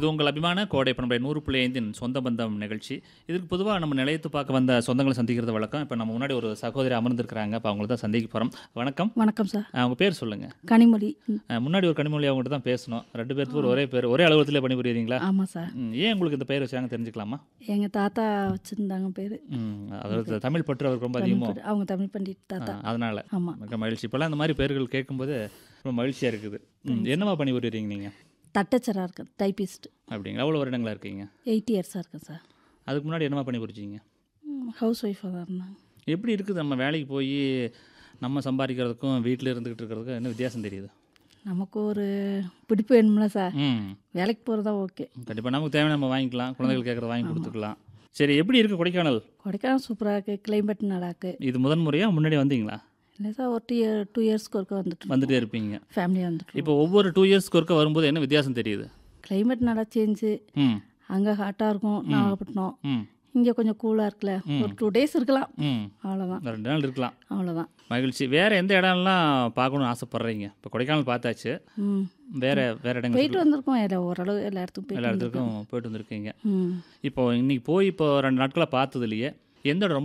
இது உங்கள் அபிமான கோடை பண்பை நூறு புள்ளி ஐந்தின் சொந்த பந்தம் நிகழ்ச்சி இதுக்கு பொதுவாக நம்ம நிலையத்து பார்க்க வந்த சொந்தங்களை சந்திக்கிறது வழக்கம் இப்போ நம்ம முன்னாடி ஒரு சகோதரி அமர்ந்திருக்கிறாங்க இப்போ அவங்கள தான் சந்திக்க போகிறோம் வணக்கம் வணக்கம் சார் அவங்க பேர் சொல்லுங்கள் கனிமொழி ம், முன்னாடி ஒரு கனிமொழி அவங்ககிட்ட தான் பேசணும் ரெண்டு பேருக்கு ஒரே பேர் ஒரே அலுவலகத்திலே பணிபுரியுறீங்களா ஆமாம் சார் ம், ஏன் உங்களுக்கு இந்த பெயர் வச்சாங்க தெரிஞ்சுக்கலாமா எங்கள் தாத்தா வச்சுருந்தாங்க பேர் ம், அதாவது தமிழ் பற்று அவருக்கு ரொம்ப அதிகமோ அவங்க தமிழ் பண்டிட் தாத்தா ஆ, அதனால ஆமாம் மிக மகிழ்ச்சி இப்போல்லாம் இந்த மாதிரி பேர்கள் கேட்கும்போது ரொம்ப மகிழ்ச்சியாக இருக்குது ம், என்னவா பணிபுரியுறீங்க நீங்கள் தட்டச்சராக இருக்கேன் டைப்பிஸ்ட் அப்படிங்களா எவ்வளோ வருடங்களா இருக்கீங்க எயிட் இயர்ஸாக இருக்கேன் சார் அதுக்கு முன்னாடி என்னவா பணிபுரிச்சிங்க ஹவுஸ் ஒய்ஃபாக தான் இருந்தாங்க எப்படி இருக்குது நம்ம வேலைக்கு போய் நம்ம சம்பாதிக்கிறதுக்கும் வீட்டில் இருந்துக்கிட்டு இருக்கிறதுக்கும் என்ன வித்தியாசம் தெரியுது நமக்கு ஒரு பிடிப்பு வேணும்ல சார் ம் வேலைக்கு போகிறதா ஓகே கண்டிப்பாக நமக்கு தேவையான நம்ம வாங்கிக்கலாம் குழந்தைகள் கேட்குறத வாங்கி கொடுத்துக்கலாம் சரி எப்படி இருக்குது கொடைக்கானல் கொடைக்கானல் சூப்பராக இருக்குது கிளைமேட் நல்லா இருக்குது இது முதன் முறையாக முன்னாடி வந்தீங்களா இல்லை சார் ஒரு டூ இயர் டூ இயர்ஸ்க்கு ஒருக்க வந்துட்டு வந்துட்டே இருப்பீங்க ஃபேமிலியாக வந்துட்டு இப்போ ஒவ்வொரு டூ இயர்ஸ்க்கு ஒருக்க வரும்போது என்ன வித்தியாசம் தெரியுது கிளைமேட் நல்லா சேஞ்சு ம் அங்கே ஹாட்டாக இருக்கும் நாகப்பட்டினம் ம் இங்கே கொஞ்சம் கூலாக இருக்குல்ல ஒரு டூ டேஸ் இருக்கலாம் ம் அவ்வளோதான் இந்த ரெண்டு நாள் இருக்கலாம் அவ்வளோதான் மகிழ்ச்சி வேறு எந்த இடம்லாம் பார்க்கணும்னு ஆசைப்பட்றீங்க இப்போ கொடைக்கானல் பார்த்தாச்சு ம் வேற வேற இடங்கள் போயிட்டு வந்திருக்கோம் எல்லா ஓரளவு எல்லா இடத்துக்கும் போயிட்டு எல்லா இடத்துக்கும் போயிட்டு வந்திருக்கீங்க ம் இப்போ இன்னைக்கு போய் இப்போ ரெண்டு நாட்களாக பார்த்ததுலையே எந்த இடம் ரொம்ப